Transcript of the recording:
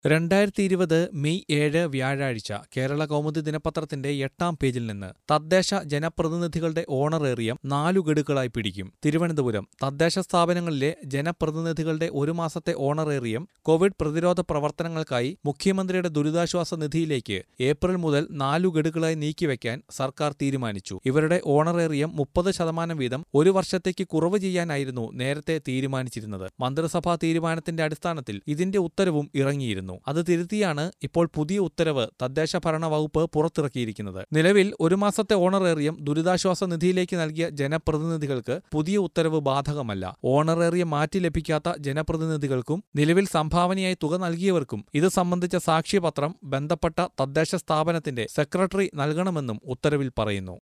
രണ്ടായിരത്തി ഇരുപത് മെയ് ഏഴ് വ്യാഴാഴ്ച കേരള കൗമുദി ദിനപത്രത്തിന്റെ എട്ടാം പേജിൽ നിന്ന് തദ്ദേശ ജനപ്രതിനിധികളുടെ ഓണറേറിയം നാലു ഗഡുക്കളായി പിടിക്കും തിരുവനന്തപുരം തദ്ദേശ സ്ഥാപനങ്ങളിലെ ജനപ്രതിനിധികളുടെ ഒരു മാസത്തെ ഓണറേറിയം കോവിഡ് പ്രതിരോധ പ്രവർത്തനങ്ങൾക്കായി മുഖ്യമന്ത്രിയുടെ ദുരിതാശ്വാസ നിധിയിലേക്ക് ഏപ്രിൽ മുതൽ നാലു ഗഡുക്കളായി നീക്കിവെക്കാൻ സർക്കാർ തീരുമാനിച്ചു ഇവരുടെ ഓണറേറിയം മുപ്പത് ശതമാനം വീതം ഒരു വർഷത്തേക്ക് കുറവ് ചെയ്യാനായിരുന്നു നേരത്തെ തീരുമാനിച്ചിരുന്നത് മന്ത്രിസഭാ തീരുമാനത്തിന്റെ അടിസ്ഥാനത്തിൽ ഇതിന്റെ ഉത്തരവും ഇറങ്ങിയിരുന്നു അത് തിരുത്തിയാണ് ഇപ്പോൾ പുതിയ ഉത്തരവ് തദ്ദേശ ഭരണ വകുപ്പ് പുറത്തിറക്കിയിരിക്കുന്നത് നിലവിൽ ഒരു മാസത്തെ ഓണറേറിയം ദുരിതാശ്വാസ നിധിയിലേക്ക് നൽകിയ ജനപ്രതിനിധികൾക്ക് പുതിയ ഉത്തരവ് ബാധകമല്ല ഓണറേറിയം മാറ്റി ലഭിക്കാത്ത ജനപ്രതിനിധികൾക്കും നിലവിൽ സംഭാവനയായി തുക നൽകിയവർക്കും ഇത് സംബന്ധിച്ച സാക്ഷ്യപത്രം ബന്ധപ്പെട്ട തദ്ദേശ സ്ഥാപനത്തിന്റെ സെക്രട്ടറി നൽകണമെന്നും ഉത്തരവിൽ പറയുന്നു